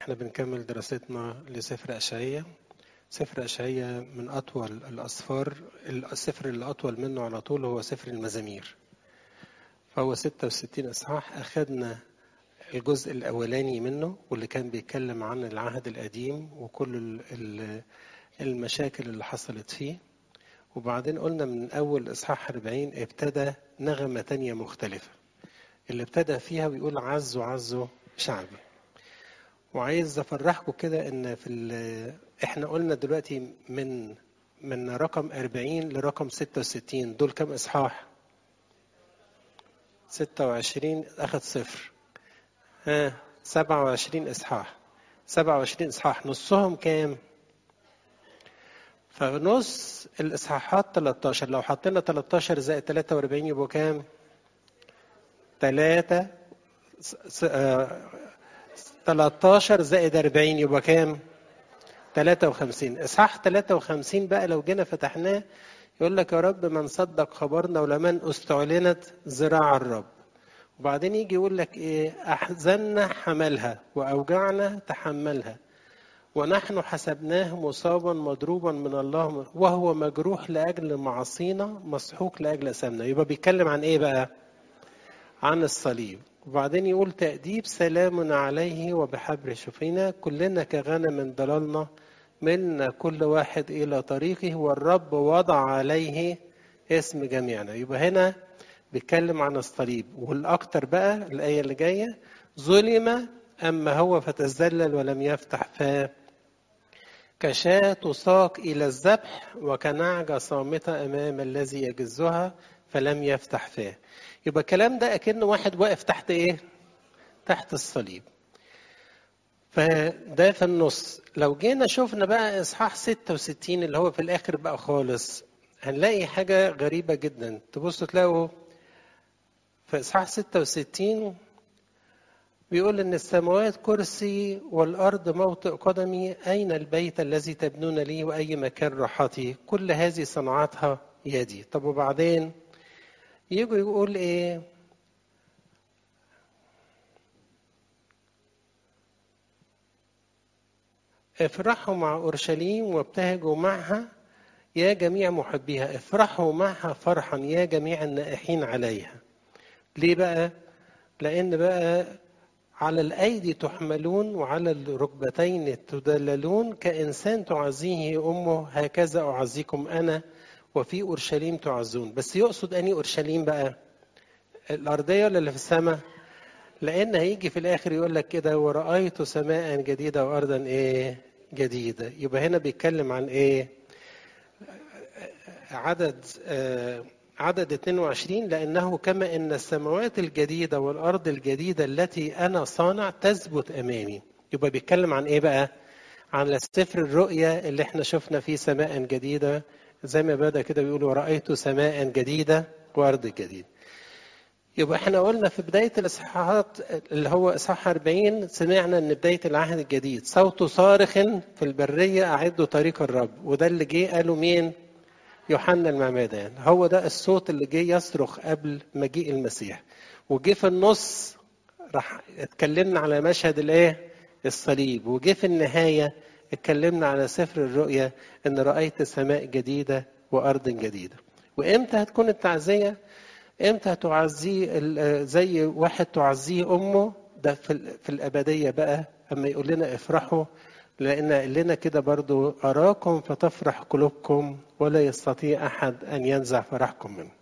احنا بنكمل دراستنا لسفر أشعية سفر أشعية من أطول الأسفار السفر اللي أطول منه على طول هو سفر المزامير فهو 66 إصحاح أخذنا الجزء الأولاني منه واللي كان بيتكلم عن العهد القديم وكل المشاكل اللي حصلت فيه وبعدين قلنا من أول إصحاح 40 ابتدى نغمة تانية مختلفة اللي ابتدى فيها ويقول عزوا عزوا شعبي وعايز افرحكم كده ان في احنا قلنا دلوقتي من من رقم 40 لرقم 66 دول كام اصحاح 26 اخذ صفر ها 27 اصحاح 27 اصحاح نصهم كام فنص الاصحاحات 13 لو حطينا 13 زائد 43 يبقوا كام 3 13 زائد 40 يبقى كام 53 اصحاح 53 بقى لو جينا فتحناه يقول لك يا رب من صدق خبرنا ولمن استعلنت ذراع الرب وبعدين يجي يقول لك ايه احزننا حملها واوجعنا تحملها ونحن حسبناه مصابا مضروبا من الله وهو مجروح لاجل معاصينا مسحوق لاجل اثامنا يبقى بيتكلم عن ايه بقى عن الصليب وبعدين يقول تأديب سلام عليه وبحبر شفينا كلنا كغنم ضللنا منا كل واحد إلى طريقه والرب وضع عليه اسم جميعنا يبقى هنا بيتكلم عن الصليب والأكتر بقى الآية اللي جاية ظلم أما هو فتذلل ولم يفتح فاه كشاة تساق إلى الذبح وكنعجة صامتة أمام الذي يجزها فلم يفتح فاه يبقى الكلام ده أكنه واحد واقف تحت إيه؟ تحت الصليب فده في النص لو جينا شفنا بقى إصحاح 66 اللي هو في الآخر بقى خالص هنلاقي حاجة غريبة جدا تبصوا تلاقوا في إصحاح 66 بيقول إن السماوات كرسي والأرض موطئ قدمي أين البيت الذي تبنون لي وأي مكان راحتي كل هذه صنعتها يدي طب وبعدين يجوا يقول ايه افرحوا مع اورشليم وابتهجوا معها يا جميع محبيها افرحوا معها فرحا يا جميع النائحين عليها ليه بقى لان بقى على الايدي تحملون وعلى الركبتين تدللون كانسان تعزيه امه هكذا اعزيكم انا وفي اورشليم تعزون بس يقصد اني اورشليم بقى الارضيه ولا اللي في السماء لان هيجي في الاخر يقول لك كده ورايت سماء جديده وارضا ايه جديده يبقى هنا بيتكلم عن ايه عدد آه عدد 22 لانه كما ان السماوات الجديده والارض الجديده التي انا صانع تثبت امامي يبقى بيتكلم عن ايه بقى عن سفر الرؤيا اللي احنا شفنا فيه سماء جديده زي ما بدا كده بيقولوا رأيت سماء جديدة وأرض جديدة يبقى احنا قلنا في بداية الإصحاحات اللي هو إصحاح 40 سمعنا إن بداية العهد الجديد صوت صارخ في البرية أعدوا طريق الرب وده اللي جه قالوا مين؟ يوحنا المعمدان هو ده الصوت اللي جه يصرخ قبل مجيء المسيح وجه في النص راح اتكلمنا على مشهد الايه؟ الصليب وجه في النهايه اتكلمنا على سفر الرؤيا ان رايت سماء جديده وارض جديده وامتى هتكون التعزيه امتى هتعزيه زي واحد تعزيه امه ده في, في الابديه بقى اما يقول لنا افرحوا لان قال لنا كده برضو اراكم فتفرح قلوبكم ولا يستطيع احد ان ينزع فرحكم منه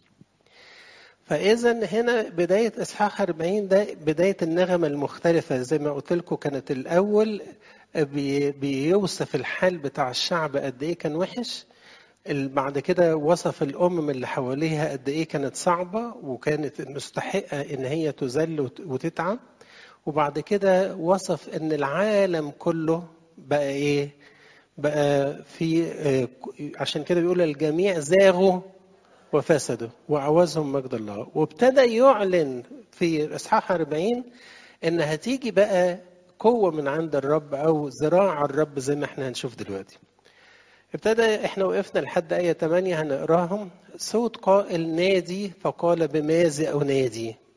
فاذا هنا بدايه اصحاح 40 ده بدايه النغمه المختلفه زي ما قلت لكم كانت الاول بيوصف الحال بتاع الشعب قد ايه كان وحش بعد كده وصف الامم اللي حواليها قد ايه كانت صعبه وكانت مستحقه ان هي تذل وتتعب وبعد كده وصف ان العالم كله بقى ايه بقى في عشان كده بيقول الجميع زاغوا وفسدوا وعوزهم مجد الله وابتدى يعلن في اصحاح 40 ان هتيجي بقى قوة من عند الرب أو ذراع الرب زي ما احنا هنشوف دلوقتي. ابتدى احنا وقفنا لحد آية 8 هنقراهم صوت قائل نادي فقال بماذا أنادي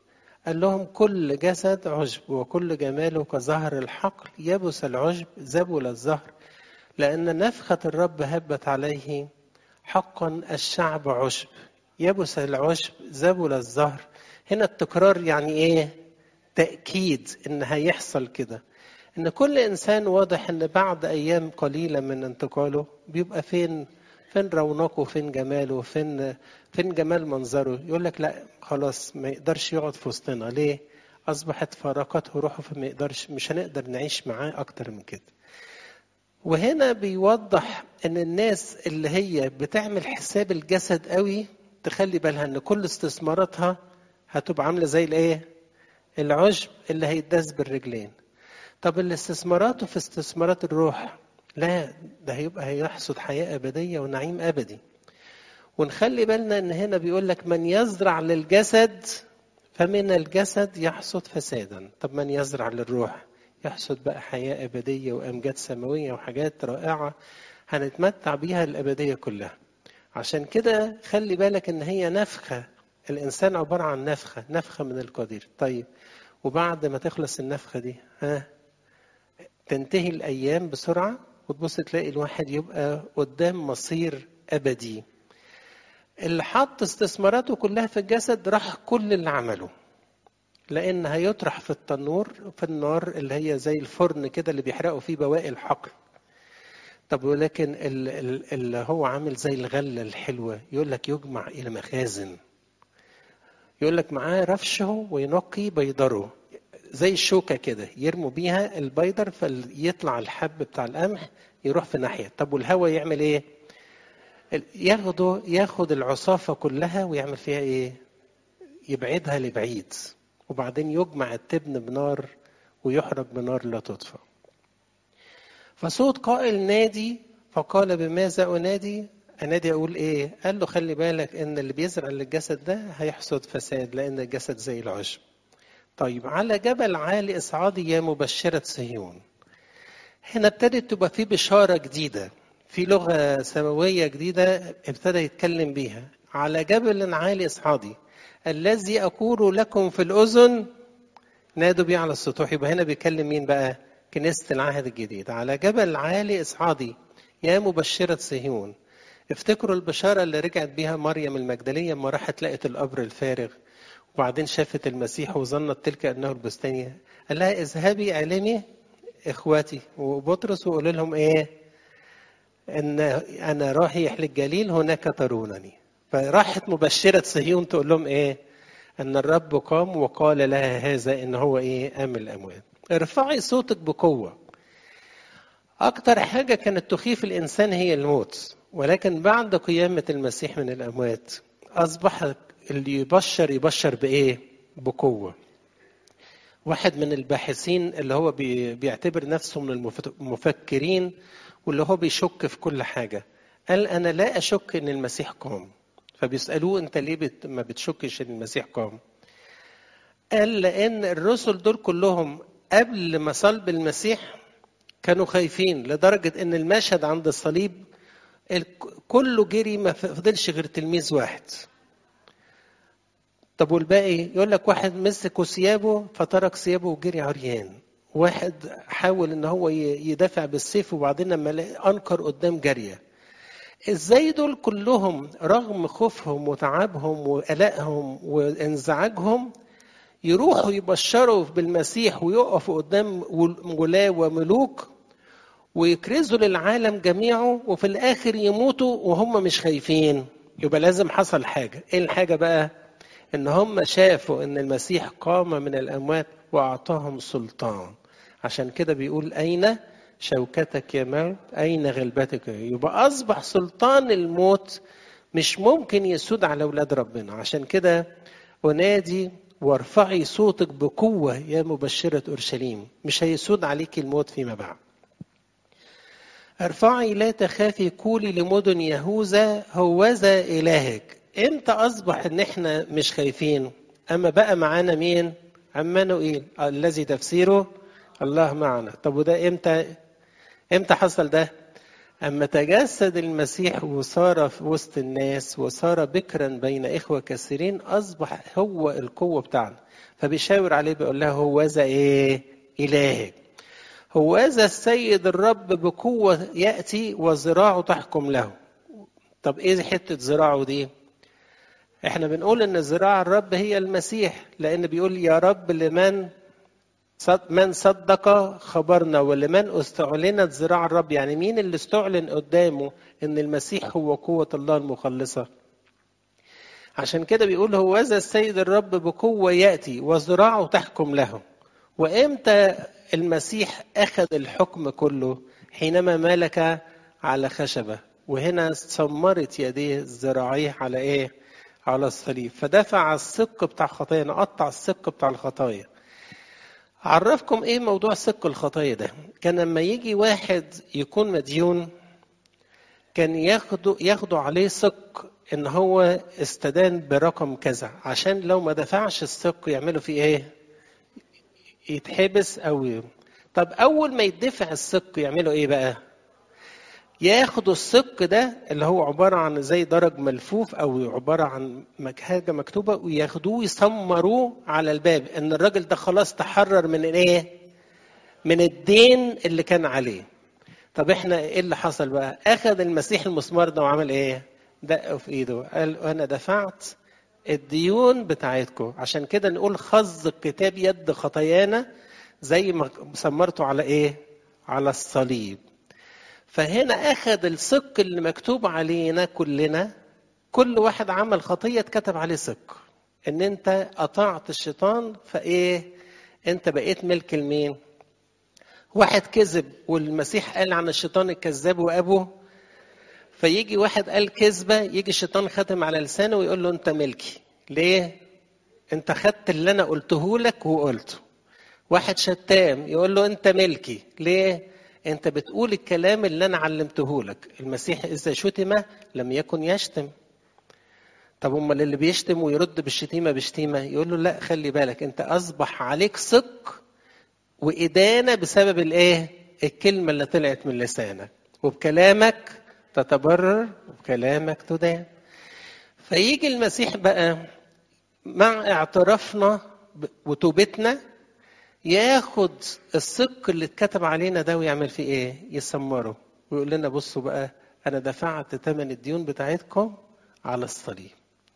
قال لهم كل جسد عشب وكل جماله كظهر الحقل يبس العشب زبل الزهر لأن نفخة الرب هبت عليه حقا الشعب عشب يبس العشب زبل الزهر هنا التكرار يعني ايه تأكيد ان هيحصل كده ان كل انسان واضح ان بعد ايام قليلة من انتقاله بيبقى فين فين رونقه فين جماله فين فين جمال منظره يقول لك لا خلاص ما يقدرش يقعد في وسطنا ليه اصبحت فارقته روحه فما يقدرش مش هنقدر نعيش معاه اكتر من كده وهنا بيوضح ان الناس اللي هي بتعمل حساب الجسد قوي تخلي بالها ان كل استثماراتها هتبقى عامله زي الايه العشب اللي هيداس بالرجلين طب اللي استثماراته في استثمارات الروح لا ده هيبقى هيحصد حياه ابديه ونعيم ابدي ونخلي بالنا ان هنا بيقول لك من يزرع للجسد فمن الجسد يحصد فسادا طب من يزرع للروح يحصد بقى حياة أبدية وأمجاد سماوية وحاجات رائعة هنتمتع بيها الأبدية كلها عشان كده خلي بالك إن هي نفخة الإنسان عبارة عن نفخة نفخة من القدير طيب وبعد ما تخلص النفخة دي ها تنتهي الأيام بسرعة وتبص تلاقي الواحد يبقى قدام مصير أبدي اللي حط استثماراته كلها في الجسد راح كل اللي عمله لان هيطرح في التنور في النار اللي هي زي الفرن كده اللي بيحرقوا فيه بواقي الحقل طب ولكن اللي هو عامل زي الغله الحلوه يقول لك يجمع الى مخازن يقول لك معاه رفشه وينقي بيضره زي الشوكه كده يرموا بيها البيضر فيطلع الحب بتاع القمح يروح في ناحيه طب والهواء يعمل ايه ياخده ياخد العصافه كلها ويعمل فيها ايه يبعدها لبعيد وبعدين يجمع التبن بنار ويحرق بنار لا تطفى فصوت قائل نادي فقال بماذا انادي انادي اقول ايه قال له خلي بالك ان اللي بيزرع للجسد ده هيحصد فساد لان الجسد زي العشب طيب على جبل عالي اصعدي يا مبشره صهيون هنا ابتدت تبقى في بشاره جديده في لغه سماويه جديده ابتدى يتكلم بيها على جبل عالي اصعدي الذي أقول لكم في الأذن نادوا بيه على السطوح يبقى هنا بيكلم مين بقى كنيسة العهد الجديد على جبل عالي اصعدي يا مبشرة صهيون افتكروا البشارة اللي رجعت بيها مريم المجدلية لما راحت لقت القبر الفارغ وبعدين شافت المسيح وظنت تلك أنه البستانية قال لها اذهبي علمي إخواتي وبطرس وقول لهم إيه إن أنا رايح للجليل هناك ترونني فراحت مبشرة صهيون تقول لهم ايه ان الرب قام وقال لها هذا ان هو ايه قام الاموات ارفعي صوتك بقوة اكتر حاجة كانت تخيف الانسان هي الموت ولكن بعد قيامة المسيح من الاموات اصبح اللي يبشر يبشر بايه بقوة واحد من الباحثين اللي هو بيعتبر نفسه من المفكرين واللي هو بيشك في كل حاجة قال أنا لا أشك إن المسيح قام فبيسألوه أنت ليه بت... ما بتشكش إن المسيح قام؟ قال لأن الرسل دول كلهم قبل ما صلب المسيح كانوا خايفين لدرجة إن المشهد عند الصليب كله جري ما فضلش غير تلميذ واحد. طب والباقي يقول لك واحد مسك ثيابه فترك ثيابه وجري عريان. واحد حاول ان هو يدافع بالسيف وبعدين لما انكر قدام جاريه. ازاي دول كلهم رغم خوفهم وتعبهم وقلقهم وانزعاجهم يروحوا يبشروا بالمسيح ويقفوا قدام ولاة وملوك ويكرزوا للعالم جميعه وفي الاخر يموتوا وهم مش خايفين يبقى لازم حصل حاجه ايه الحاجه بقى ان هم شافوا ان المسيح قام من الاموات واعطاهم سلطان عشان كده بيقول اين شوكتك يا موت أين غلبتك يبقى أصبح سلطان الموت مش ممكن يسود على أولاد ربنا عشان كده أنادي وارفعي صوتك بقوة يا مبشرة أورشليم مش هيسود عليك الموت فيما بعد ارفعي لا تخافي قولي لمدن يهوذا هوذا إلهك امتى أصبح إن إحنا مش خايفين أما بقى معانا مين عمانوئيل الذي تفسيره الله معنا طب وده امتى امتى حصل ده أما تجسد المسيح وصار في وسط الناس وصار بكرا بين إخوة كثيرين أصبح هو القوة بتاعنا فبيشاور عليه بيقول له هوذا إيه إلهك هوذا السيد الرب بقوة يأتي وذراعه تحكم له طب إيه حتة ذراعه دي احنا بنقول ان ذراع الرب هي المسيح لان بيقول يا رب لمن من صدق خبرنا ولمن استعلنت ذراع الرب يعني مين اللي استعلن قدامه ان المسيح هو قوة الله المخلصة عشان كده بيقول هو ذا السيد الرب بقوة يأتي وذراعه تحكم له وامتى المسيح أخذ الحكم كله حينما ملك على خشبة وهنا سمرت يديه ذراعيه على ايه على الصليب فدفع السق بتاع خطايانا قطع السق بتاع الخطايا أعرفكم إيه موضوع سق الخطايا ده كان لما يجي واحد يكون مديون كان ياخدوا ياخدوا عليه سق إن هو استدان برقم كذا عشان لو ما دفعش السق يعملوا فيه إيه؟ يتحبس أو طب أول ما يدفع السق يعملوا إيه بقى؟ ياخدوا السق ده اللي هو عبارة عن زي درج ملفوف أو عبارة عن حاجة مكتوبة وياخدوه يسمروه على الباب إن الراجل ده خلاص تحرر من إيه؟ من الدين اللي كان عليه. طب إحنا إيه اللي حصل بقى؟ أخذ المسيح المسمار ده وعمل إيه؟ دقه في إيده قال أنا دفعت الديون بتاعتكم عشان كده نقول خز الكتاب يد خطايانا زي ما سمرته على إيه؟ على الصليب. فهنا اخذ السق اللي مكتوب علينا كلنا كل واحد عمل خطيه اتكتب عليه سق ان انت قطعت الشيطان فايه انت بقيت ملك لمين واحد كذب والمسيح قال عن الشيطان الكذاب وابوه فيجي واحد قال كذبه يجي الشيطان ختم على لسانه ويقول له انت ملكي ليه انت خدت اللي انا قلته لك وقلته واحد شتام يقول له انت ملكي ليه انت بتقول الكلام اللي انا علمته لك المسيح اذا شتم لم يكن يشتم طب امال اللي بيشتم ويرد بالشتيمه بشتيمه يقول له لا خلي بالك انت اصبح عليك صدق وادانه بسبب الايه الكلمه اللي طلعت من لسانك وبكلامك تتبرر وبكلامك تدان فيجي المسيح بقى مع اعترافنا وتوبتنا ياخد الصك اللي اتكتب علينا ده ويعمل فيه ايه؟ يسمره ويقول لنا بصوا بقى انا دفعت ثمن الديون بتاعتكم على الصليب.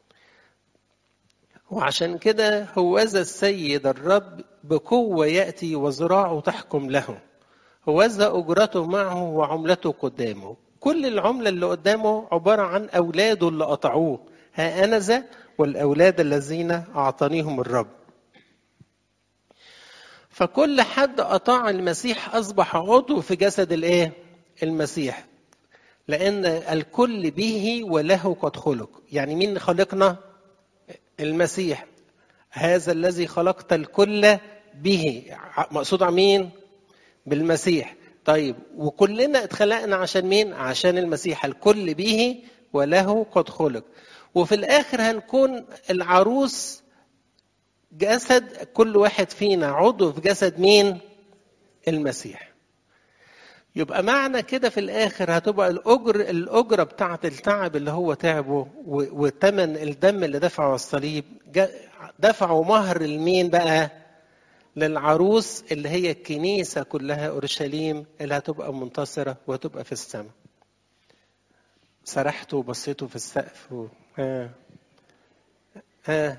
وعشان كده هوذا السيد الرب بقوة يأتي وذراعه تحكم له. هوذا أجرته معه وعملته قدامه. كل العملة اللي قدامه عبارة عن أولاده اللي قطعوه. ها أنا ذا والأولاد الذين أعطانيهم الرب. فكل حد أطاع المسيح أصبح عضو في جسد الإيه؟ المسيح. لأن الكل به وله قد خلق. يعني مين خلقنا؟ المسيح. هذا الذي خلقت الكل به. مقصود عن مين؟ بالمسيح. طيب وكلنا اتخلقنا عشان مين؟ عشان المسيح. الكل به وله قد خلق. وفي الآخر هنكون العروس جسد كل واحد فينا عضو في جسد مين؟ المسيح. يبقى معنى كده في الاخر هتبقى الاجر الاجره بتاعه التعب اللي هو تعبه وثمن الدم اللي دفعه الصليب دفعوا مهر لمين بقى؟ للعروس اللي هي الكنيسه كلها اورشليم اللي هتبقى منتصره وهتبقى في السماء. سرحتوا وبصيتوا في السقف و... ها ها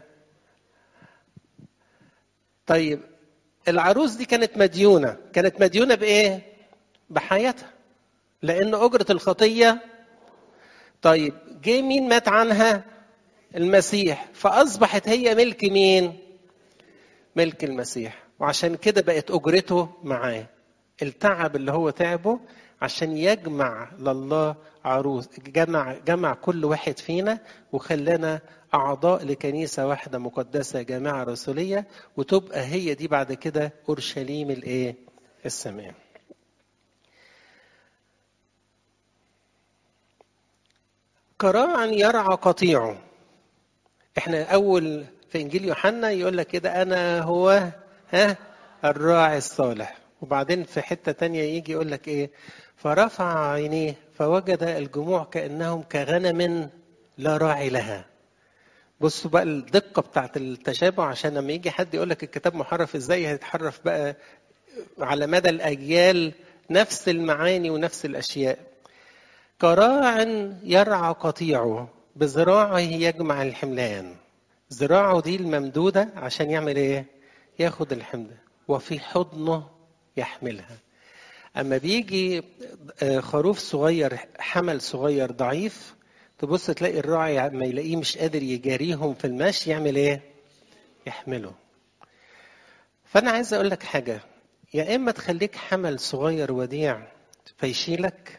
طيب العروس دي كانت مديونة كانت مديونة بإيه؟ بحياتها لأن أجرة الخطية طيب جه مين مات عنها؟ المسيح فأصبحت هي ملك مين؟ ملك المسيح وعشان كده بقت أجرته معاه التعب اللي هو تعبه عشان يجمع لله عروس جمع جمع كل واحد فينا وخلانا أعضاء لكنيسة واحدة مقدسة جامعة رسولية وتبقى هي دي بعد كده أورشليم الإيه؟ السماء. كراعا يرعى قطيعه. احنا أول في إنجيل يوحنا يقول لك كده أنا هو ها الراعي الصالح وبعدين في حتة تانية يجي يقول لك ايه فرفع عينيه فوجد الجموع كأنهم كغنم لا راعي لها بصوا بقى الدقة بتاعت التشابه عشان لما يجي حد يقول لك الكتاب محرف ازاي هيتحرف بقى على مدى الأجيال نفس المعاني ونفس الأشياء كراع يرعى قطيعه بذراعه يجمع الحملان ذراعه دي الممدودة عشان يعمل ايه ياخد الحمل وفي حضنه يحملها اما بيجي خروف صغير حمل صغير ضعيف تبص تلاقي الراعي ما يلاقيه مش قادر يجاريهم في المشي يعمل ايه يحمله فانا عايز اقول لك حاجه يا اما تخليك حمل صغير وديع فيشيلك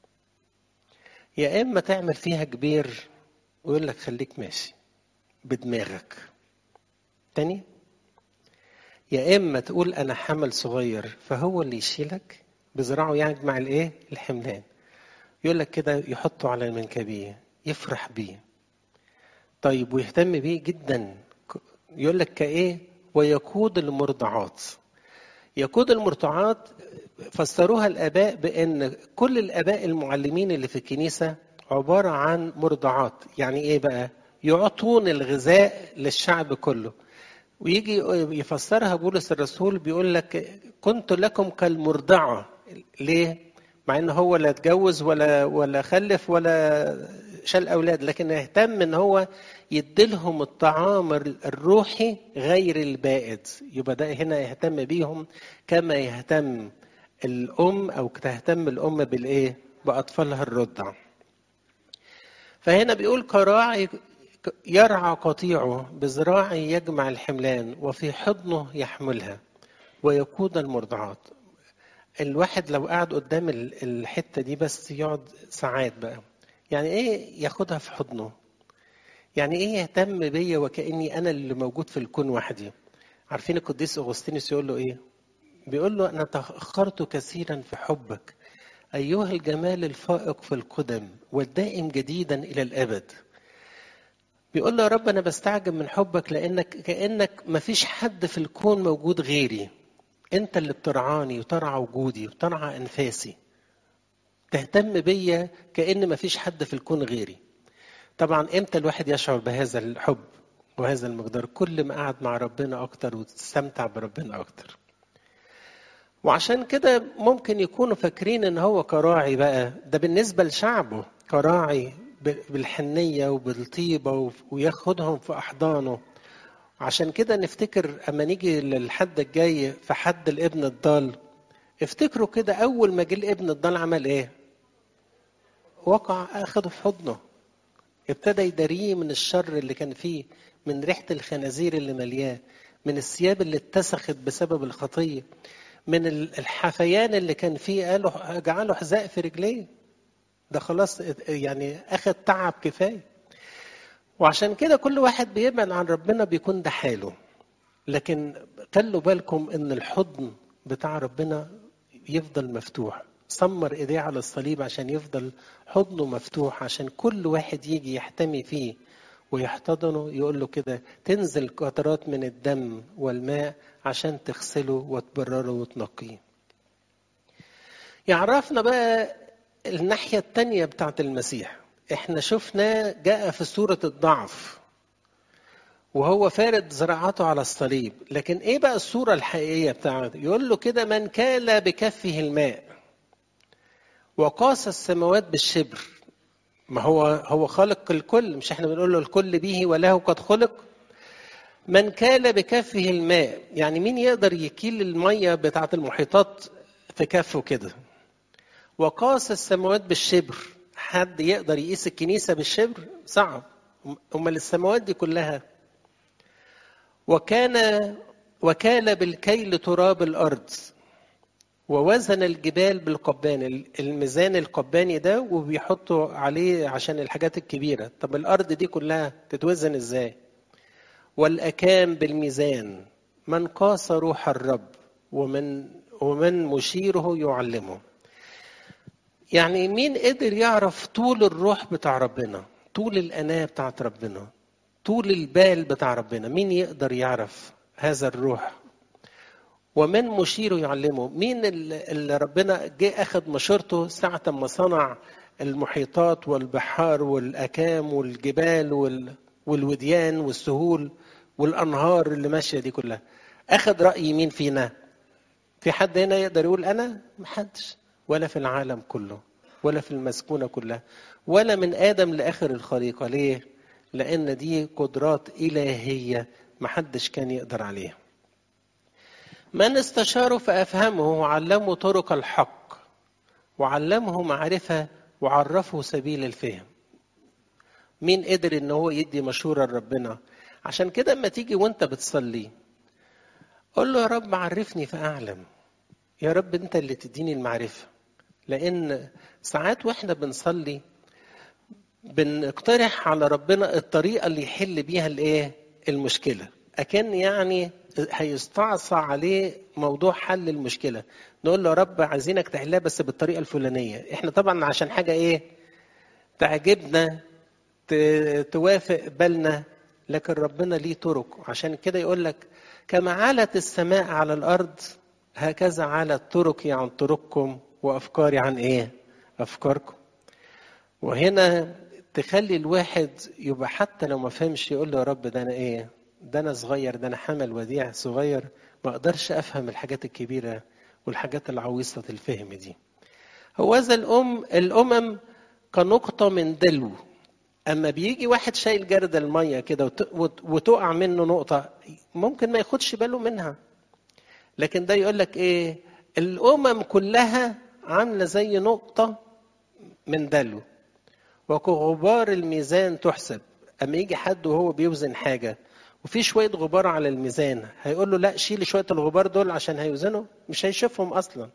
يا اما تعمل فيها كبير ويقول لك خليك ماشي بدماغك تاني يا اما تقول انا حمل صغير فهو اللي يشيلك بذراعه يجمع الايه الحملان يقول لك كده يحطه على المنكبيه يفرح بيه طيب ويهتم بيه جدا يقول لك كايه ويقود المرضعات يقود المرضعات فسروها الاباء بان كل الاباء المعلمين اللي في الكنيسه عباره عن مرضعات يعني ايه بقى يعطون الغذاء للشعب كله ويجي يفسرها بولس الرسول بيقول لك كنت لكم كالمرضعه ليه مع ان هو لا اتجوز ولا ولا خلف ولا شال اولاد لكن اهتم ان هو يديلهم الطعام الروحي غير البائد يبقى ده هنا يهتم بيهم كما يهتم الام او تهتم الام بالايه باطفالها الرضع فهنا بيقول كراعي يرعى قطيعه بذراعه يجمع الحملان وفي حضنه يحملها ويقود المرضعات الواحد لو قعد قدام الحته دي بس يقعد ساعات بقى يعني ايه ياخدها في حضنه يعني ايه يهتم بيا وكاني انا اللي موجود في الكون وحدي عارفين القديس اغسطينوس يقول له ايه بيقول له انا تاخرت كثيرا في حبك ايها الجمال الفائق في القدم والدائم جديدا الى الابد بيقول له يا رب انا بستعجب من حبك لانك كانك ما فيش حد في الكون موجود غيري انت اللي بترعاني وترعى وجودي وترعى انفاسي تهتم بيا كان ما فيش حد في الكون غيري طبعا امتى الواحد يشعر بهذا الحب وهذا المقدار كل ما قعد مع ربنا اكتر وتستمتع بربنا اكتر وعشان كده ممكن يكونوا فاكرين ان هو كراعي بقى ده بالنسبه لشعبه كراعي بالحنيه وبالطيبه وياخدهم في احضانه عشان كده نفتكر اما نيجي للحد الجاي في حد الابن الضال افتكروا كده اول ما جه الابن الضال عمل ايه وقع اخده في حضنه ابتدى يداريه من الشر اللي كان فيه من ريحه الخنازير اللي ملياه من الثياب اللي اتسخت بسبب الخطيه من الحفيان اللي كان فيه قالوا جعله حذاء في رجليه ده خلاص يعني اخذ تعب كفايه وعشان كده كل واحد بيبعد عن ربنا بيكون ده حاله لكن خلوا بالكم ان الحضن بتاع ربنا يفضل مفتوح سمر ايديه على الصليب عشان يفضل حضنه مفتوح عشان كل واحد يجي يحتمي فيه ويحتضنه يقول له كده تنزل قطرات من الدم والماء عشان تغسله وتبرره وتنقيه يعرفنا بقى الناحية التانية بتاعت المسيح احنا شفنا جاء في صورة الضعف وهو فارد زراعته على الصليب لكن ايه بقى الصورة الحقيقية بتاعته يقول له كده من كال بكفه الماء وقاس السماوات بالشبر ما هو هو خالق الكل مش احنا بنقول له الكل به وله قد خلق من كال بكفه الماء يعني مين يقدر يكيل المية بتاعة المحيطات في كفه كده وقاس السماوات بالشبر حد يقدر يقيس الكنيسة بالشبر صعب أمال السماوات دي كلها وكان وكال بالكيل تراب الأرض ووزن الجبال بالقبان الميزان القباني ده وبيحطوا عليه عشان الحاجات الكبيرة طب الأرض دي كلها تتوزن إزاي والأكام بالميزان من قاس روح الرب ومن ومن مشيره يعلمه يعني مين قدر يعرف طول الروح بتاع ربنا طول الأناة بتاعت ربنا طول البال بتاع ربنا مين يقدر يعرف هذا الروح ومن مشيره يعلمه مين اللي ربنا جه اخذ مشورته ساعة ما صنع المحيطات والبحار والأكام والجبال والوديان والسهول والأنهار اللي ماشية دي كلها أخذ رأي مين فينا في حد هنا يقدر يقول أنا محدش ولا في العالم كله ولا في المسكونة كلها ولا من آدم لآخر الخليقة ليه؟ لأن دي قدرات إلهية محدش كان يقدر عليها من استشاره فأفهمه وعلمه طرق الحق وعلمه معرفة وعرفه سبيل الفهم مين قدر ان هو يدي مشورة لربنا عشان كده اما تيجي وانت بتصلي قول له يا رب عرفني فأعلم يا رب انت اللي تديني المعرفة لان ساعات واحنا بنصلي بنقترح على ربنا الطريقة اللي يحل بيها الايه المشكلة أكن يعني هيستعصى عليه موضوع حل المشكله نقول له يا رب عايزينك تحلها بس بالطريقه الفلانيه احنا طبعا عشان حاجه ايه تعجبنا توافق بالنا لكن ربنا ليه طرق عشان كده يقول لك كما علت السماء على الارض هكذا علت طرقي عن طرقكم وافكاري عن ايه افكاركم وهنا تخلي الواحد يبقى حتى لو ما فهمش يقول له يا رب ده انا ايه ده انا صغير ده انا حمل وديع صغير ما اقدرش افهم الحاجات الكبيره والحاجات العويصه الفهم دي هو ذا الام الامم كنقطه من دلو اما بيجي واحد شايل جرد الميه كده وتقع منه نقطه ممكن ما ياخدش باله منها لكن ده يقول لك ايه الامم كلها عامله زي نقطه من دلو وكغبار الميزان تحسب اما يجي حد وهو بيوزن حاجه وفي شويه غبار على الميزان هيقول له لا شيل شويه الغبار دول عشان هيوزنوا مش هيشوفهم اصلا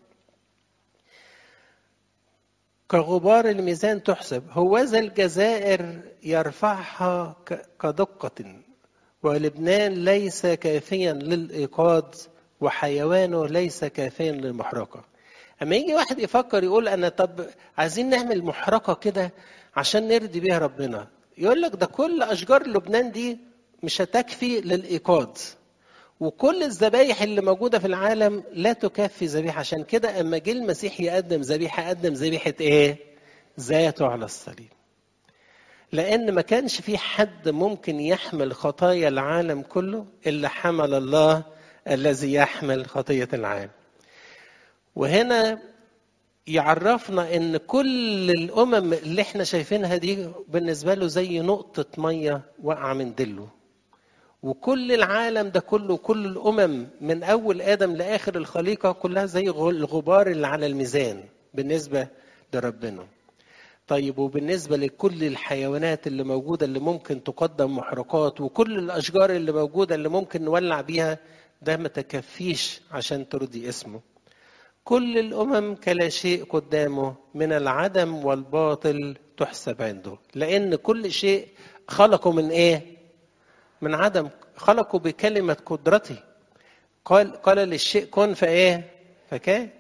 كغبار الميزان تحسب هوذا الجزائر يرفعها كدقة ولبنان ليس كافيا للإيقاظ وحيوانه ليس كافيا للمحرقة أما يجي واحد يفكر يقول أنا طب عايزين نعمل محرقة كده عشان نرضي بيها ربنا يقول لك ده كل أشجار لبنان دي مش هتكفي للإيقاظ وكل الذبايح اللي موجودة في العالم لا تكفي ذبيحة عشان كده أما جه المسيح يقدم ذبيحة قدم ذبيحة إيه؟ ذاته على الصليب لأن ما كانش في حد ممكن يحمل خطايا العالم كله إلا حمل الله الذي يحمل خطية العالم وهنا يعرفنا ان كل الامم اللي احنا شايفينها دي بالنسبه له زي نقطه ميه واقعه من دله وكل العالم ده كله كل الامم من اول ادم لاخر الخليقه كلها زي الغبار اللي على الميزان بالنسبه لربنا طيب وبالنسبه لكل الحيوانات اللي موجوده اللي ممكن تقدم محرقات وكل الاشجار اللي موجوده اللي ممكن نولع بيها ده ما تكفيش عشان ترضي اسمه كل الامم كلا شيء قدامه من العدم والباطل تحسب عنده لان كل شيء خلقه من ايه من عدم خلقه بكلمه قدرته قال قال للشيء كن فايه فكان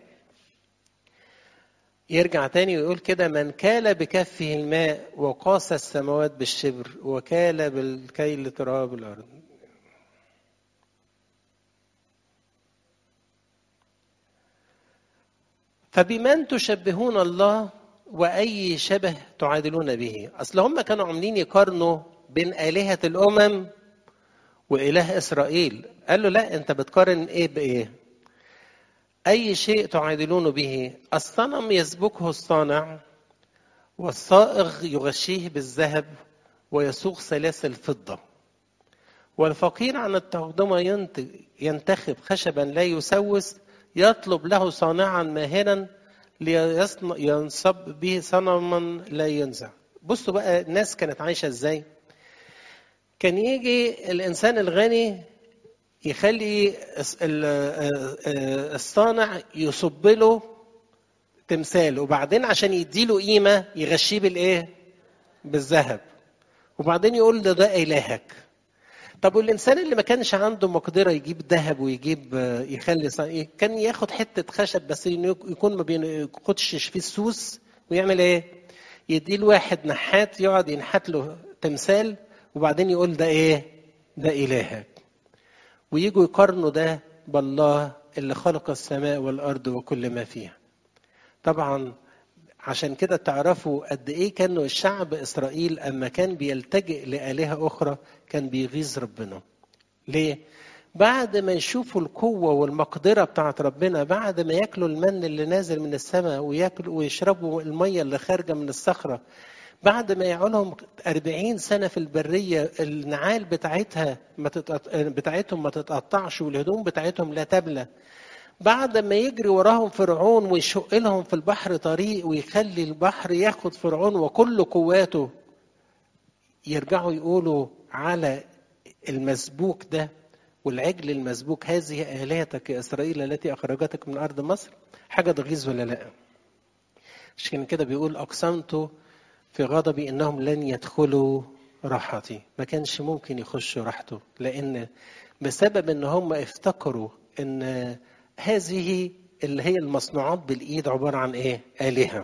يرجع تاني ويقول كده من كال بكفه الماء وقاس السماوات بالشبر وكال بالكيل تراب الارض فبمن تشبهون الله واي شبه تعادلون به اصل هم كانوا عاملين يقارنوا بين الهه الامم واله اسرائيل قال له لا انت بتقارن ايه بايه اي شيء تعادلون به الصنم يسبكه الصانع والصائغ يغشيه بالذهب ويسوق سلاسل فضه والفقير عن التقدمه ينتخب خشبا لا يسوس يطلب له صانعا ماهرا لينصب به صنما لا ينزع بصوا بقى الناس كانت عايشه ازاي كان يجي الانسان الغني يخلي الصانع يصب له تمثال وبعدين عشان يديله قيمه يغشيه بالايه بالذهب وبعدين يقول ده ده الهك طب والانسان اللي ما كانش عنده مقدره يجيب ذهب ويجيب يخلي كان ياخد حته خشب بس يكون ما بياخدش فيه السوس ويعمل ايه؟ يديه لواحد نحات يقعد ينحت له تمثال وبعدين يقول ده ايه؟ ده الهك ويجوا يقارنوا ده بالله اللي خلق السماء والأرض وكل ما فيها طبعا عشان كده تعرفوا قد ايه كانوا الشعب اسرائيل اما كان بيلتجئ لالهه اخرى كان بيغيظ ربنا ليه بعد ما يشوفوا القوة والمقدرة بتاعت ربنا بعد ما ياكلوا المن اللي نازل من السماء وياكلوا ويشربوا المية اللي خارجة من الصخرة بعد ما يقعدهم أربعين سنة في البرية النعال بتاعتها ما تتقط... بتاعتهم ما تتقطعش والهدوم بتاعتهم لا تبلى بعد ما يجري وراهم فرعون ويشق لهم في البحر طريق ويخلي البحر ياخد فرعون وكل قواته يرجعوا يقولوا على المسبوك ده والعجل المسبوك هذه آلهتك يا إسرائيل التي أخرجتك من أرض مصر حاجة تغيظ ولا لا عشان كده بيقول أقسمت في غضبي إنهم لن يدخلوا راحتي ما كانش ممكن يخشوا راحته لأن بسبب إن هم افتكروا إن هذه اللي هي المصنوعات بالإيد عبارة عن إيه؟ آلهة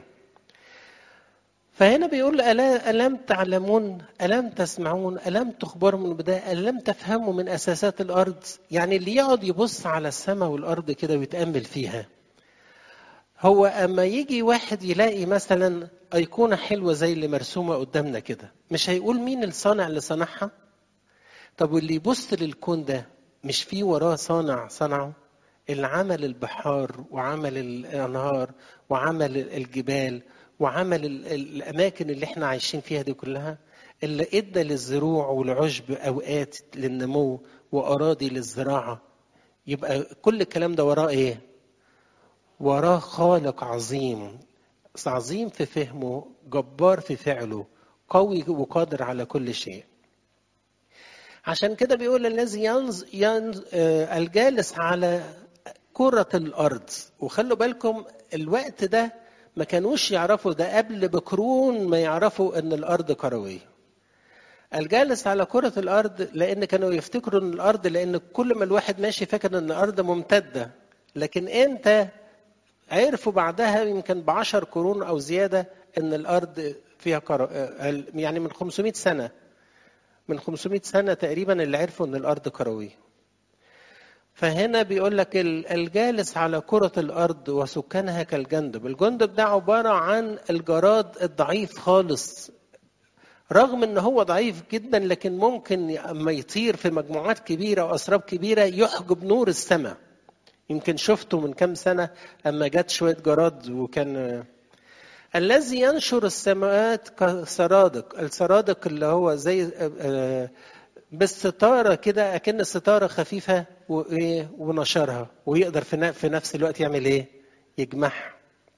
فهنا بيقول ألا ألم تعلمون ألم تسمعون ألم تخبروا من البداية ألم تفهموا من أساسات الأرض يعني اللي يقعد يبص على السماء والأرض كده ويتأمل فيها هو أما يجي واحد يلاقي مثلا أيقونة حلوة زي اللي مرسومة قدامنا كده مش هيقول مين الصانع اللي صنعها طب واللي يبص للكون ده مش في وراه صانع صنعه اللي عمل البحار وعمل الأنهار وعمل الجبال وعمل الاماكن اللي احنا عايشين فيها دي كلها اللي ادى للزروع والعشب اوقات للنمو واراضي للزراعه يبقى كل الكلام ده وراه ايه وراه خالق عظيم عظيم في فهمه جبار في فعله قوي وقادر على كل شيء عشان كده بيقول الذي ينز ينز آه الجالس على كرة الأرض وخلوا بالكم الوقت ده ما كانوش يعرفوا ده قبل بقرون ما يعرفوا ان الارض كرويه الجالس على كرة الأرض لأن كانوا يفتكروا أن الأرض لأن كل ما الواحد ماشي فاكر أن الأرض ممتدة لكن أنت عرفوا بعدها يمكن بعشر قرون أو زيادة أن الأرض فيها كرو... يعني من 500 سنة من 500 سنة تقريبا اللي عرفوا أن الأرض كروية فهنا بيقول لك الجالس على كرة الأرض وسكانها كالجندب الجندب ده عبارة عن الجراد الضعيف خالص رغم ان هو ضعيف جدا لكن ممكن اما يطير في مجموعات كبيرة وأسراب كبيرة يحجب نور السماء يمكن شفته من كام سنة اما جت شوية جراد وكان الذي ينشر السماوات كسرادق السرادق اللي هو زي بالستاره كده اكن الستاره خفيفه وايه ونشرها ويقدر في نفس الوقت يعمل ايه؟ يجمعها.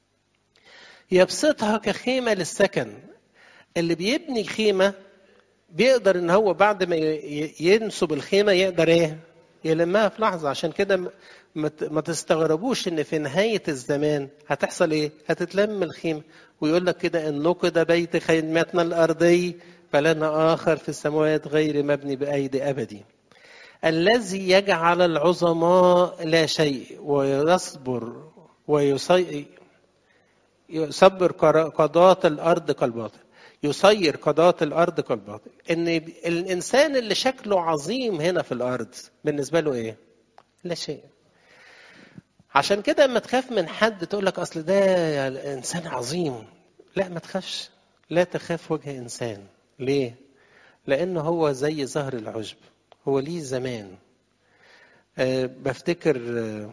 يبسطها كخيمه للسكن. اللي بيبني خيمه بيقدر ان هو بعد ما ينصب الخيمه يقدر ايه؟ يلمها في لحظه عشان كده ما تستغربوش ان في نهايه الزمان هتحصل ايه؟ هتتلم الخيمه ويقول لك كده ان نقد بيت خيمتنا الارضي فلنا آخر في السماوات غير مبني بأيدي أبدي الذي يجعل العظماء لا شيء ويصبر ويصير يصبر قضاة الأرض كالباطل يصير قضاة الأرض كالباطل إن الإنسان اللي شكله عظيم هنا في الأرض بالنسبة له إيه؟ لا شيء عشان كده اما تخاف من حد تقول لك أصل ده إنسان عظيم لا ما تخافش لا تخاف وجه إنسان ليه؟ لأنه هو زي زهر العشب هو ليه زمان أه بفتكر أه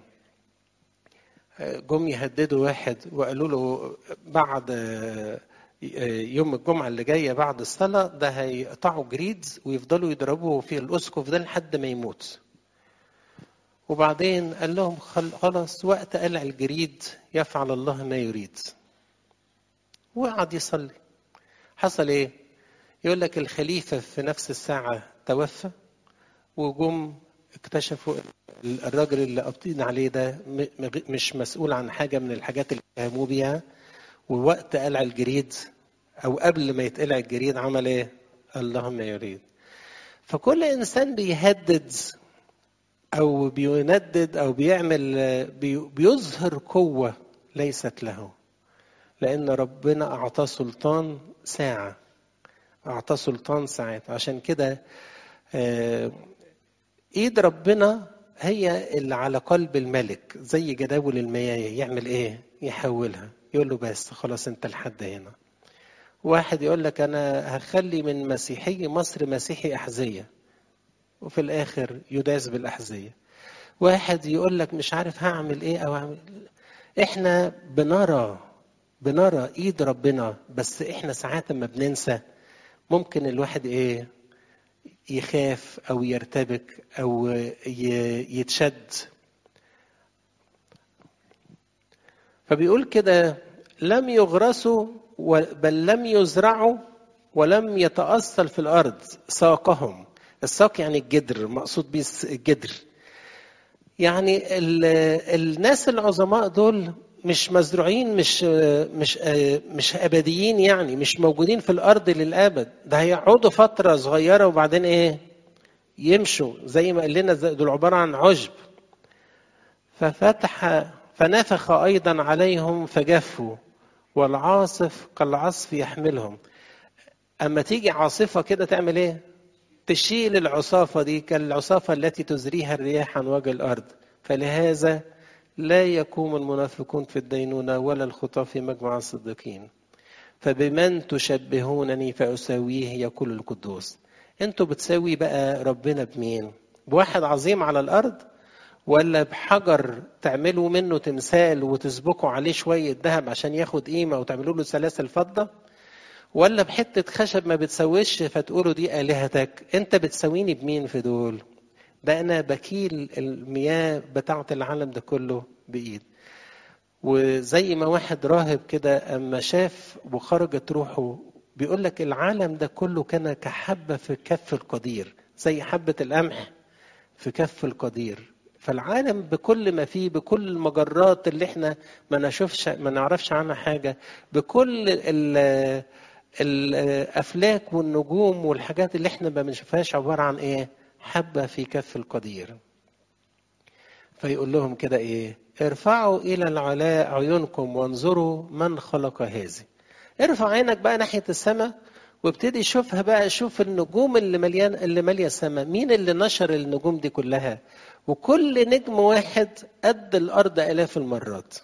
جم يهددوا واحد وقالوا له بعد أه يوم الجمعة اللي جاية بعد الصلاة ده هيقطعوا جريد ويفضلوا يضربوه في الأسقف ده لحد ما يموت وبعدين قال لهم خلاص وقت قلع الجريد يفعل الله ما يريد وقعد يصلي حصل ايه يقول لك الخليفة في نفس الساعة توفى وجم اكتشفوا الراجل اللي قابضين عليه ده مش مسؤول عن حاجة من الحاجات اللي اتهموه بيها ووقت قلع الجريد أو قبل ما يتقلع الجريد عمل إيه؟ اللهم يريد. فكل إنسان بيهدد أو بيندد أو بيعمل بيظهر قوة ليست له. لأن ربنا أعطاه سلطان ساعة أعطاه سلطان ساعات عشان كده إيد ربنا هي اللي على قلب الملك زي جداول المياه يعمل ايه يحولها يقول له بس خلاص انت لحد هنا واحد يقول لك انا هخلي من مسيحي مصر مسيحي احذيه وفي الاخر يداس بالاحذيه واحد يقول لك مش عارف هعمل ايه او اعمل احنا بنرى بنرى ايد ربنا بس احنا ساعات ما بننسى ممكن الواحد ايه يخاف او يرتبك او يتشد فبيقول كده لم يغرسوا بل لم يزرعوا ولم يتأصل في الأرض ساقهم الساق يعني الجدر مقصود بيه الجدر يعني الناس العظماء دول مش مزروعين مش مش مش ابديين يعني مش موجودين في الارض للابد ده هيقعدوا فتره صغيره وبعدين ايه يمشوا زي ما قال لنا دول عباره عن عشب ففتح فنفخ ايضا عليهم فجفوا والعاصف كالعصف يحملهم اما تيجي عاصفه كده تعمل ايه تشيل العصافه دي كالعصافه التي تزريها الرياح عن وجه الارض فلهذا لا يقوم المنافقون في الدينونة ولا الخطاة في مجمع الصديقين فبمن تشبهونني فأساويه يقول القدوس انتوا بتساوي بقى ربنا بمين بواحد عظيم على الأرض ولا بحجر تعملوا منه تمثال وتسبكوا عليه شوية ذهب عشان ياخد قيمة وتعملوا له سلاسل فضة ولا بحتة خشب ما بتسويش فتقولوا دي آلهتك انت بتساويني بمين في دول ده انا بكيل المياه بتاعه العالم ده كله بايد وزي ما واحد راهب كده اما شاف وخرجت روحه بيقول لك العالم ده كله كان كحبه في كف القدير زي حبه القمح في كف القدير فالعالم بكل ما فيه بكل المجرات اللي احنا ما نشوفش ما نعرفش عنها حاجه بكل الافلاك والنجوم والحاجات اللي احنا ما بنشوفهاش عباره عن ايه حبة في كف القدير فيقول لهم كده ايه ارفعوا الى العلاء عيونكم وانظروا من خلق هذه ارفع عينك بقى ناحية السماء وابتدي شوفها بقى شوف النجوم اللي مليان اللي ماليه السماء مين اللي نشر النجوم دي كلها وكل نجم واحد قد الارض الاف المرات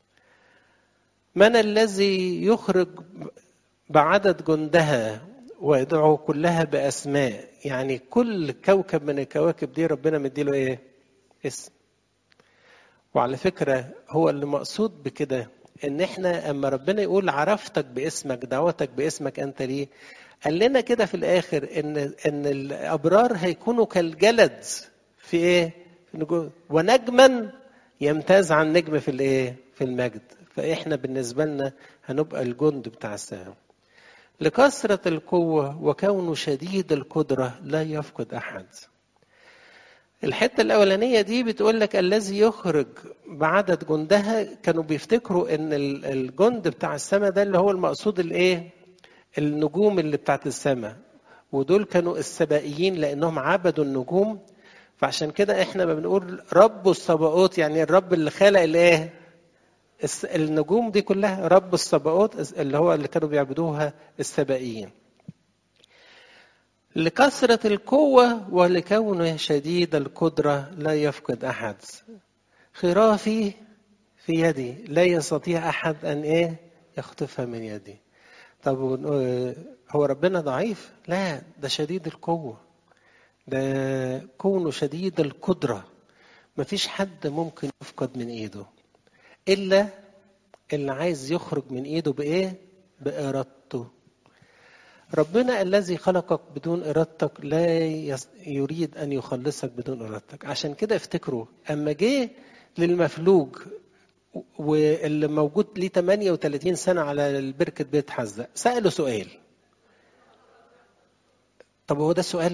من الذي يخرج بعدد جندها ويدعو كلها باسماء يعني كل كوكب من الكواكب دي ربنا مديله ايه اسم وعلى فكره هو اللي مقصود بكده ان احنا اما ربنا يقول عرفتك باسمك دعوتك باسمك انت ليه قال لنا كده في الاخر ان ان الابرار هيكونوا كالجلد في ايه في نجوم ونجما يمتاز عن نجم في الايه في المجد فاحنا بالنسبه لنا هنبقى الجند بتاع السماء لكثرة القوة وكونه شديد القدرة لا يفقد أحد الحتة الأولانية دي بتقول لك الذي يخرج بعدد جندها كانوا بيفتكروا إن الجند بتاع السماء ده اللي هو المقصود الإيه؟ النجوم اللي بتاعت السماء ودول كانوا السبائيين لأنهم عبدوا النجوم فعشان كده إحنا ما بنقول رب الصباؤوت يعني الرب اللي خلق الإيه؟ النجوم دي كلها رب الصباؤوت اللي هو اللي كانوا بيعبدوها السبائيين لكثرة القوة ولكونه شديد القدرة لا يفقد أحد خرافي في يدي لا يستطيع أحد أن إيه يخطفها من يدي طب هو ربنا ضعيف لا ده شديد القوة ده كونه شديد القدرة مفيش حد ممكن يفقد من إيده إلا اللي عايز يخرج من إيده بإيه؟ بإرادته. ربنا الذي خلقك بدون إرادتك لا يريد أن يخلصك بدون إرادتك، عشان كده افتكروا أما جه للمفلوج واللي موجود ليه 38 سنة على بركة بيت حزة، سأله سؤال. طب هو ده سؤال؟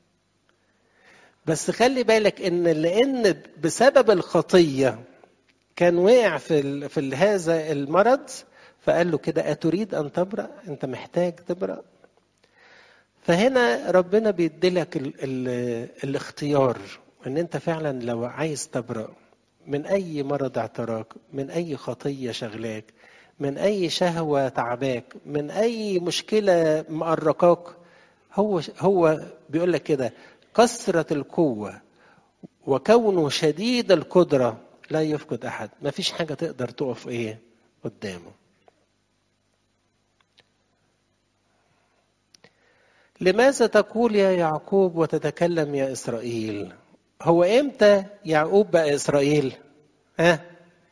بس خلي بالك ان لان بسبب الخطيه كان وقع في في هذا المرض فقال له كده أتريد أن تبرأ؟ أنت محتاج تبرأ؟ فهنا ربنا بيديلك ال ال الاختيار ان انت فعلا لو عايز تبرأ من اي مرض اعتراك من اي خطيه شغلاك من اي شهوه تعباك من اي مشكله مقرقاك هو هو بيقول لك كده كثره القوه وكونه شديد القدرة لا يفقد أحد ما فيش حاجة تقدر تقف إيه قدامه لماذا تقول يا يعقوب وتتكلم يا إسرائيل هو إمتى يعقوب بقى إسرائيل ها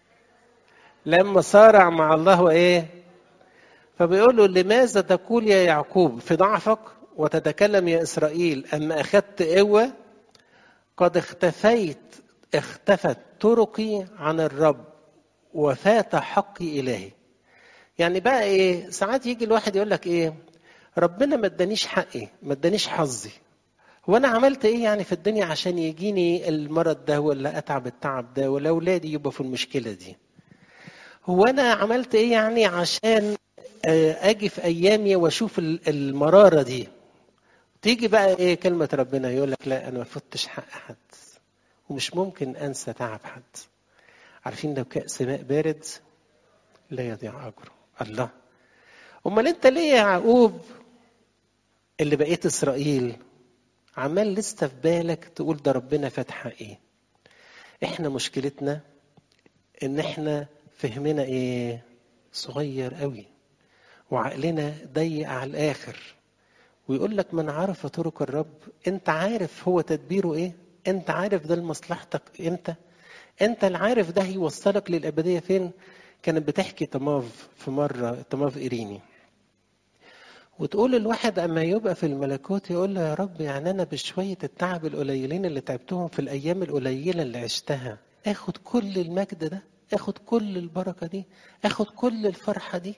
لما صارع مع الله وإيه فبيقول له لماذا تقول يا يعقوب في ضعفك وتتكلم يا إسرائيل أما أخذت قوة قد اختفيت اختفت طرقي عن الرب وفات حقي إلهي يعني بقى إيه ساعات يجي الواحد يقول لك إيه ربنا ما ادانيش حقي ما ادانيش حظي هو انا عملت ايه يعني في الدنيا عشان يجيني المرض ده ولا اتعب التعب ده ولا اولادي يبقوا في المشكله دي هو انا عملت ايه يعني عشان اجي في ايامي واشوف المراره دي تيجي بقى ايه كلمه ربنا يقول لك لا انا ما فتش حق حد ومش ممكن انسى تعب حد عارفين لو كاس ماء بارد لا يضيع اجره الله امال انت ليه يا يعقوب اللي بقيت اسرائيل عمال لسه في بالك تقول ده ربنا فاتح ايه احنا مشكلتنا ان احنا فهمنا ايه صغير قوي وعقلنا ضيق على الاخر ويقول لك من عرف طرق الرب انت عارف هو تدبيره ايه انت عارف ده لمصلحتك امتى انت العارف ده هيوصلك للابديه فين كانت بتحكي طماف في مره طماف ايريني وتقول الواحد اما يبقى في الملكوت يقول له يا رب يعني انا بشويه التعب القليلين اللي تعبتهم في الايام القليله اللي عشتها اخد كل المجد ده اخد كل البركه دي اخد كل الفرحه دي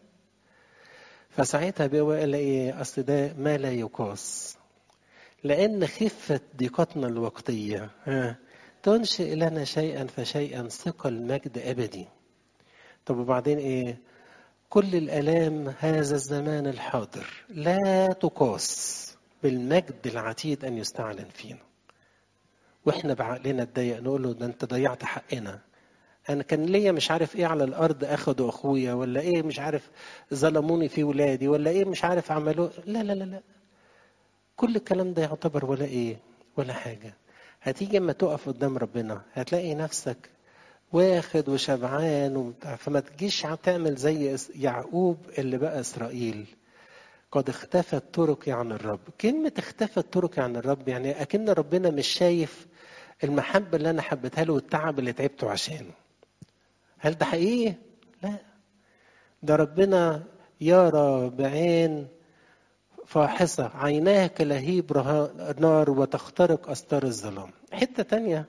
فساعتها بيقول ايه اصل ده ما لا يقاس لان خفه ضيقتنا الوقتيه ها تنشئ لنا شيئا فشيئا ثقل مجد ابدي طب وبعدين ايه كل الالام هذا الزمان الحاضر لا تقاس بالمجد العتيد ان يستعلن فينا واحنا بعقلنا اتضايق نقول له ده انت ضيعت حقنا انا كان ليا مش عارف ايه على الارض اخدوا اخويا ولا ايه مش عارف ظلموني في ولادي ولا ايه مش عارف عملوا لا لا لا لا كل الكلام ده يعتبر ولا ايه ولا حاجه هتيجي اما تقف قدام ربنا هتلاقي نفسك واخد وشبعان وبتاع فما تجيش تعمل زي يعقوب اللي بقى اسرائيل قد اختفت طرقي عن الرب كلمة اختفت طرقي عن الرب يعني أكن ربنا مش شايف المحبة اللي أنا حبيتها له والتعب اللي تعبته عشانه هل ده حقيقي؟ لا ده ربنا يرى بعين فاحصة عيناه كلهيب نار وتخترق أستار الظلام حتة تانية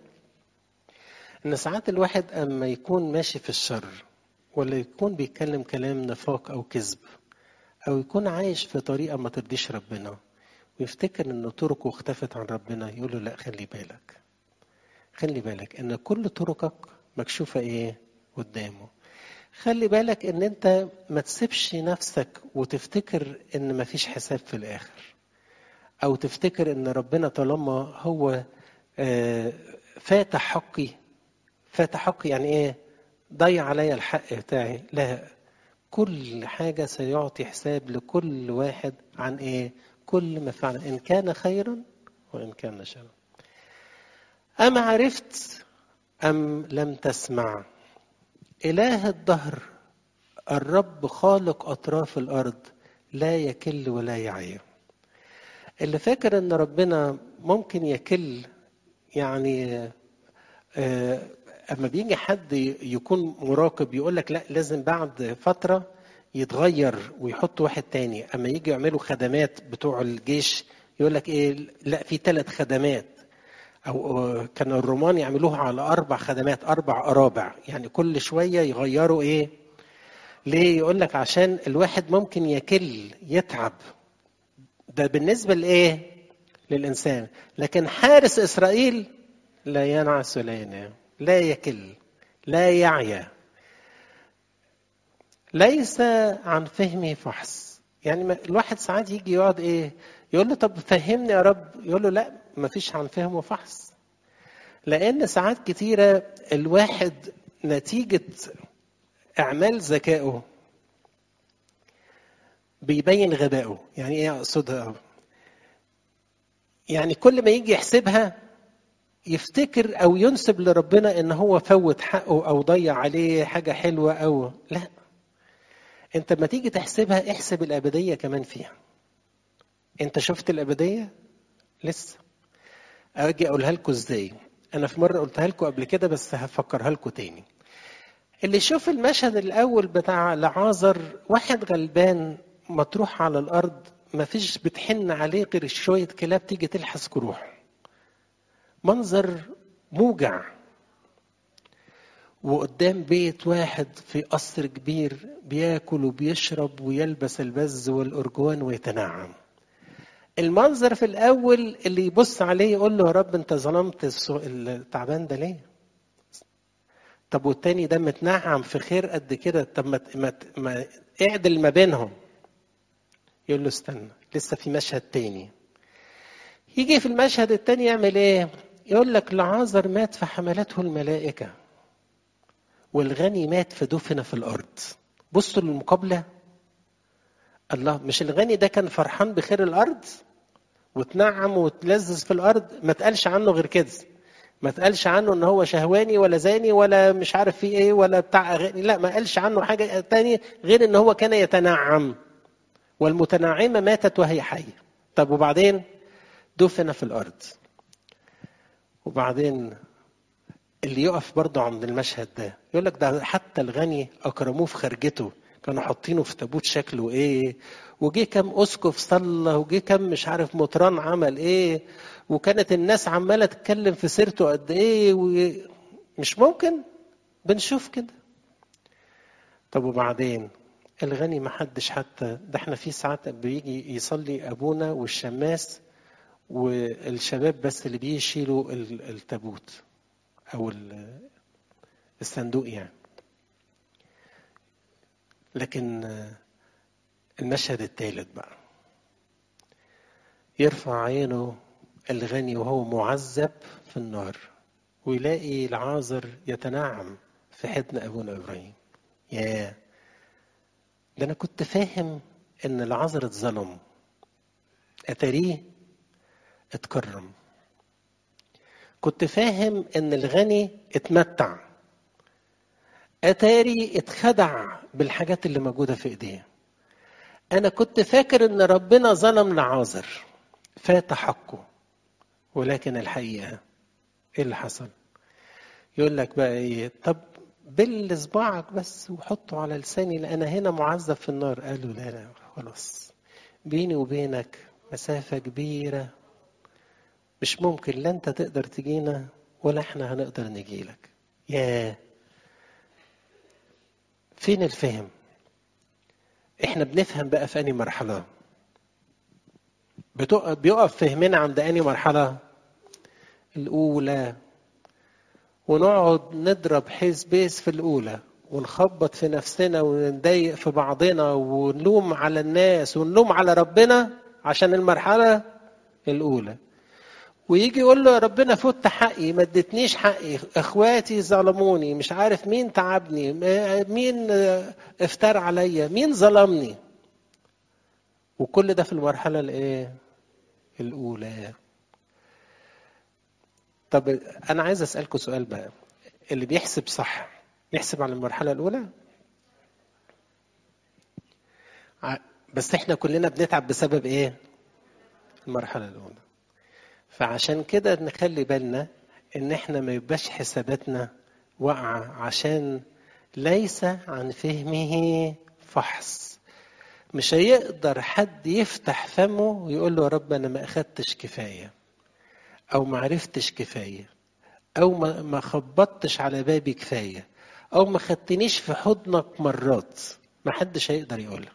ان ساعات الواحد اما يكون ماشي في الشر ولا يكون بيتكلم كلام نفاق او كذب او يكون عايش في طريقه ما ترضيش ربنا ويفتكر ان طرقه اختفت عن ربنا يقول له لا خلي بالك خلي بالك ان كل طرقك مكشوفه ايه قدامه خلي بالك ان انت ما تسيبش نفسك وتفتكر ان ما فيش حساب في الاخر او تفتكر ان ربنا طالما هو فاتح حقي فات حقي يعني ايه ضيع عليا الحق بتاعي لا كل حاجة سيعطي حساب لكل واحد عن ايه كل ما فعل ان كان خيرا وان كان شرا أما عرفت أم لم تسمع إله الدهر الرب خالق أطراف الأرض لا يكل ولا يعيا اللي فاكر ان ربنا ممكن يكل يعني آه اما بيجي حد يكون مراقب يقول لك لا لازم بعد فتره يتغير ويحط واحد تاني اما يجي يعملوا خدمات بتوع الجيش يقول لك ايه لا في ثلاث خدمات او كان الرومان يعملوها على اربع خدمات اربع ارابع يعني كل شويه يغيروا ايه ليه يقول لك عشان الواحد ممكن يكل يتعب ده بالنسبه لايه للانسان لكن حارس اسرائيل لا ينعس ولا ينام لا يكل لا يعيا ليس عن فهمه فحص يعني الواحد ساعات يجي يقعد ايه يقول له طب فهمني يا رب يقول له لا ما فيش عن فهمه فحص لان ساعات كتيره الواحد نتيجه اعمال ذكائه بيبين غبائه يعني ايه اقصدها يعني كل ما يجي يحسبها يقول لك لا لازم بعد فتره يتغير ويحط واحد تاني اما يجي يعملوا خدمات بتوع الجيش يقول لك ايه لا في ثلاث خدمات اربع خدمات اربع ارابع يعني كل شويه يغيروا ايه ليه يقول لك عشان الواحد ممكن يكل يتعب ده بالنسبه لايه للانسان لكن حارس اسرائيل لا ينعس ولا ينام يفتكر او ينسب لربنا ان هو فوت حقه او ضيع عليه حاجه حلوه او لا انت لما تيجي تحسبها احسب الابديه كمان فيها انت شفت الابديه لسه اجي اقولها لكم ازاي انا في مره قلتها لكم قبل كده بس هفكرها لكم تاني اللي يشوف المشهد الاول بتاع لعازر واحد غلبان مطروح على الارض مفيش بتحن عليه غير شويه كلاب تيجي تلحس جروحه منظر موجع وقدام بيت واحد في قصر كبير بياكل وبيشرب ويلبس البز والأرجوان ويتنعم المنظر في الأول اللي يبص عليه يقول له يا رب أنت ظلمت التعبان ده ليه؟ طب والتاني ده متنعم في خير قد كده طب ما, ما, ما اعدل ما بينهم يقول له استنى لسه في مشهد تاني يجي في المشهد التاني يعمل ايه يقول لك لعازر مات فحملته الملائكة والغني مات فدفن في الأرض بصوا للمقابلة الله مش الغني ده كان فرحان بخير الأرض وتنعم وتلذذ في الأرض ما تقالش عنه غير كده ما تقالش عنه ان هو شهواني ولا زاني ولا مش عارف فيه ايه ولا بتاع اغاني لا ما قالش عنه حاجه تانية غير ان هو كان يتنعم والمتنعمه ماتت وهي حيه طب وبعدين دفن في الارض وبعدين اللي يقف برضه عند المشهد ده يقول لك ده حتى الغني اكرموه في خرجته كانوا حاطينه في تابوت شكله ايه وجه كام اسقف صلى وجه كام مش عارف مطران عمل ايه وكانت الناس عماله تتكلم في سيرته قد ايه ومش ممكن بنشوف كده طب وبعدين الغني ما حدش حتى ده احنا في ساعات بيجي يصلي ابونا والشماس والشباب بس اللي بيشيلوا التابوت او الصندوق يعني لكن المشهد الثالث بقى يرفع عينه الغني وهو معذب في النار ويلاقي العازر يتنعم في حضن ابونا ابراهيم يا ده انا كنت فاهم ان العازر اتظلم اتاريه اتكرم كنت فاهم ان الغني اتمتع اتاري اتخدع بالحاجات اللي موجوده في ايديه انا كنت فاكر ان ربنا ظلم لعازر فات حقه ولكن الحقيقه ايه اللي حصل يقول لك بقى ايه طب بل صباعك بس وحطه على لساني لان هنا معذب في النار قالوا لا لا خلاص بيني وبينك مسافه كبيره مش ممكن لا انت تقدر تجينا ولا احنا هنقدر نجيلك ياه فين الفهم احنا بنفهم بقى في انهي مرحله بيقف فهمنا عند انهي مرحله الاولى ونقعد نضرب حيث بيس في الاولى ونخبط في نفسنا ونضايق في بعضنا ونلوم على الناس ونلوم على ربنا عشان المرحله الاولى ويجي يقول له يا ربنا فوت حقي ما اديتنيش حقي اخواتي ظلموني مش عارف مين تعبني مين افتر عليا مين ظلمني وكل ده في المرحله الايه الاولى طب انا عايز اسالكم سؤال بقى اللي بيحسب صح يحسب على المرحله الاولى بس احنا كلنا بنتعب بسبب ايه المرحله الاولى فعشان كده نخلي بالنا ان احنا ما يبقاش حساباتنا واقعه عشان ليس عن فهمه فحص مش هيقدر حد يفتح فمه ويقول له يا رب انا ما اخدتش كفايه او ما عرفتش كفايه او ما ما خبطتش على بابي كفايه او ما خدتنيش في حضنك مرات ما حدش هيقدر يقولها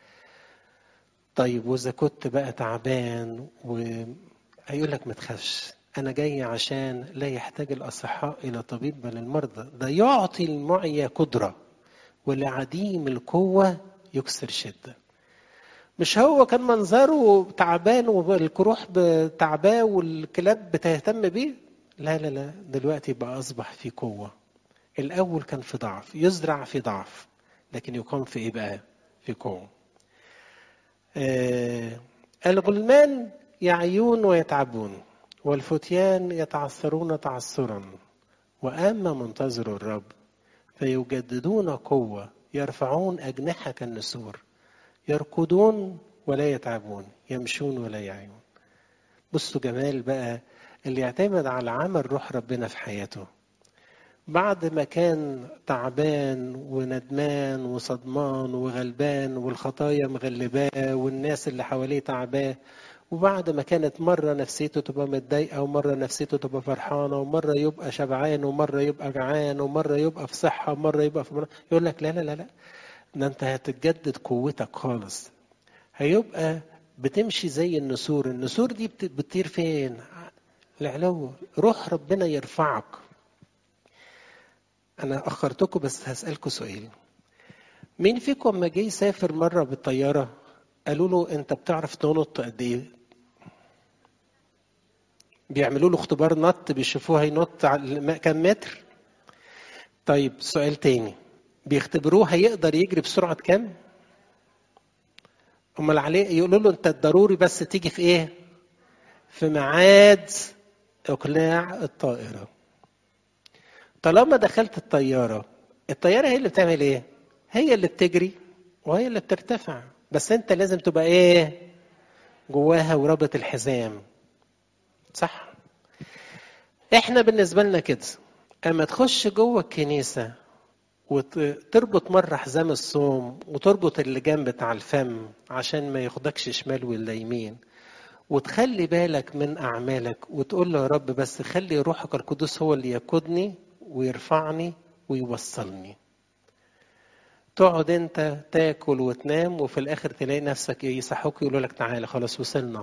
طيب واذا كنت بقى تعبان و هيقول لك ما تخافش انا جاي عشان لا يحتاج الاصحاء الى طبيب بل المرضى ده يعطي المعيا قدره ولعديم القوه يكسر شده مش هو كان منظره تعبان والكروح تعباه والكلاب بتهتم بيه لا لا لا دلوقتي بقى اصبح في قوه الاول كان في ضعف يزرع في ضعف لكن يقام في ايه بقى في قوه آه الغلمان يعيون ويتعبون والفتيان يتعثرون تعثرا واما منتظر الرب فيجددون قوه يرفعون اجنحه كالنسور يركضون ولا يتعبون يمشون ولا يعيون بصوا جمال بقى اللي يعتمد على عمل روح ربنا في حياته بعد ما كان تعبان وندمان وصدمان وغلبان والخطايا مغلباه والناس اللي حواليه تعباه وبعد ما كانت مرة نفسيته تبقى متضايقة ومرة نفسيته تبقى فرحانة ومرة يبقى شبعان ومرة يبقى جعان ومرة يبقى في صحة ومرة يبقى في مرة يقول لك لا لا لا لا ده انت هتتجدد قوتك خالص هيبقى بتمشي زي النسور النسور دي بتطير فين العلو روح ربنا يرفعك انا اخرتكم بس هسالكم سؤال مين فيكم ما جه يسافر مره بالطياره قالوا له انت بتعرف تنط قد ايه بيعملوا له اختبار نط بيشوفوه هينط على كام متر طيب سؤال تاني بيختبروه هيقدر يجري بسرعه كام امال عليه يقولوا له انت ضروري بس تيجي في ايه في ميعاد اقلاع الطائره طالما دخلت الطياره الطياره هي اللي بتعمل ايه هي اللي بتجري وهي اللي بترتفع بس انت لازم تبقى ايه جواها ورابط الحزام صح احنا بالنسبه لنا كده اما تخش جوه الكنيسه وتربط مرة حزام الصوم وتربط اللجام بتاع الفم عشان ما ياخدكش شمال ولا يمين وتخلي بالك من أعمالك وتقول له يا رب بس خلي روحك القدس هو اللي يقودني ويرفعني ويوصلني تقعد انت تاكل وتنام وفي الاخر تلاقي نفسك ايه يصحوك يقولوا لك تعالى خلاص وصلنا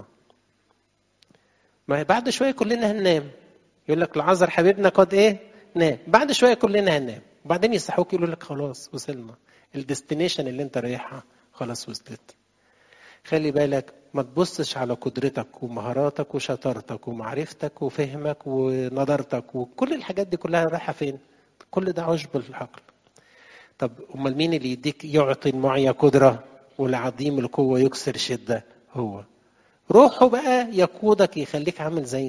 ما بعد شويه كلنا هننام يقول لك العذر حبيبنا قد ايه نام بعد شويه كلنا هننام وبعدين يصحوك يقولوا لك خلاص وصلنا الديستنيشن اللي انت رايحها خلاص وصلت خلي بالك ما تبصش على قدرتك ومهاراتك وشطارتك ومعرفتك وفهمك ونظرتك وكل الحاجات دي كلها رايحه فين كل ده عشب العقل طب امال مين اللي يديك يعطي المعية قدرة والعظيم القوة يكسر شدة هو روحه بقى يقودك يخليك عامل زي